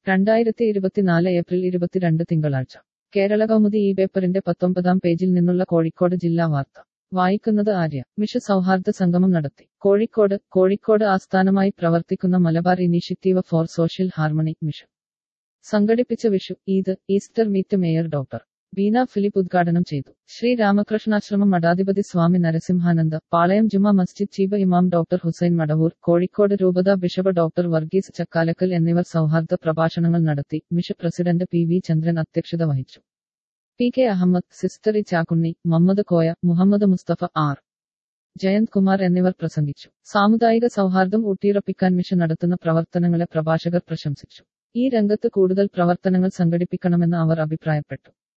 രണ്ടായിരത്തി ഇരുപത്തിനാല് ഏപ്രിൽ ഇരുപത്തിരണ്ട് തിങ്കളാഴ്ച കേരള കൗമുദി ഈ പേപ്പറിന്റെ പത്തൊമ്പതാം പേജിൽ നിന്നുള്ള കോഴിക്കോട് ജില്ലാ വാർത്ത വായിക്കുന്നത് ആര്യ വിഷു സൗഹാർദ്ദ സംഗമം നടത്തി കോഴിക്കോട് കോഴിക്കോട് ആസ്ഥാനമായി പ്രവർത്തിക്കുന്ന Malabar initiative for social harmony mission സംഘടിപ്പിച്ച Vishu Eid Easter meet mayor doctor Beena Philip ഉദ്ഘാടനം ചെയ്തു ശ്രീ രാമകൃഷ്ണാശ്രമം മഠാധിപതി സ്വാമി നരസിംഹാനന്ദ പാളയം ജുമാ മസ്ജിദ് ചീഫ് ഇമാം ഡോക്ടർ ഹുസൈൻ മടവൂർ കോഴിക്കോട് രൂപത ബിഷപ്പ് ഡോക്ടർ വർഗീസ് ചക്കാലക്കൽ എന്നിവർ സൗഹാർദ്ദ പ്രഭാഷണങ്ങൾ നടത്തി മിഷ പ്രസിഡന്റ് പി വി ചന്ദ്രൻ അധ്യക്ഷത വഹിച്ചു P K Ahmed sister E Chakkunni Muhammad Koya Muhammad Mustafa R Jayanth Kumar എന്നിവർ പ്രസംഗിച്ചു സാമുദായിക സൗഹാർദ്ദം ഊട്ടിയുറപ്പിക്കാൻ മിഷൻ നടത്തുന്ന പ്രവർത്തനങ്ങളെ പ്രഭാഷകർ പ്രശംസിച്ചു ഈ രംഗത്ത് കൂടുതൽ പ്രവർത്തനങ്ങൾ സംഘടിപ്പിക്കണമെന്ന് അവർ അഭിപ്രായപ്പെട്ടു